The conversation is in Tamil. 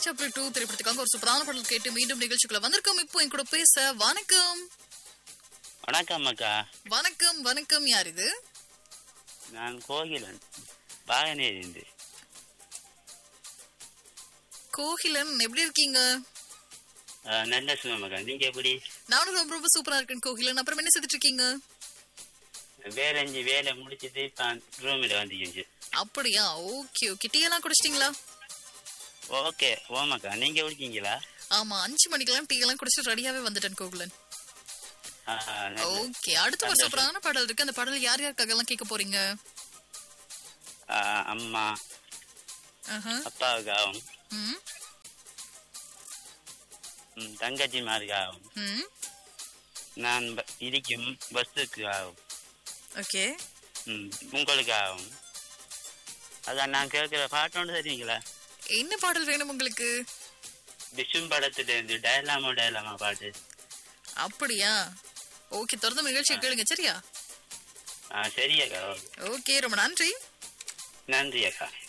சாப்டர் டூ திரைப்படத்துக்காக ஒரு சூப்பரான பாடல் கேட்டு மீண்டும் நிகழ்ச்சிக்குள்ள வந்திருக்கோம் இப்போ என் கூட பேச வணக்கம் வணக்கம் அக்கா வணக்கம் வணக்கம் யார் இது நான் கோகிலன் பாகனேரிந்து கோகிலன் எப்படி இருக்கீங்க நல்ல சுகம் அக்கா நீங்க எப்படி நானும் ரொம்ப ரொம்ப சூப்பரா இருக்கேன் கோகிலன் அப்புறம் என்ன செஞ்சுட்டு இருக்கீங்க வேலை அஞ்சு வேலை முடிச்சிட்டு இப்போ ரூமில் வந்துக்கிச்சு அப்படியா ஓகே ஓகே டீ எல்லாம் குடிச்சிட்டீங்களா ஓகே ஓமாக்கா நீங்க குடிக்கீங்களா ஆமா அஞ்சு மணிக்கெல்லாம் டீ எல்லாம் குடிச்சிட்டு ரெடியாவே வந்துட்டேன் கோகுலன் ஆ, நல்ல. ஓகே அடுத்து ஒரு சூப்பரான பாடல் இருக்கு அந்த பாடல் யார் யாருக்காக எல்லாம் கேட்க போறீங்க ஆ, அம்மா ஆஹா. அப்பாவுக்காகவும் ம், ம், தங்கச்சிமாருக்காகவும் ம். நான் ப- இருக்கும் பஸ்ஸுக்காகவும் ஓகே ம், உங்களுக்காகவும் அதான் நான் கேட்குற பாட்டு ஒன்று தெரியுங்களா என்ன பாடல் வேணும் உங்களுக்கு பிஷும் படத்துலேருந்து டயலாமா டயலாமா பாட்டு அப்படியா ஓகே தொடர்ந்து நிகழ்ச்சி கேளுங்க சரியா ஆ சரி அக்கா ஓகே ரொம்ப நன்றி நன்றி அக்கா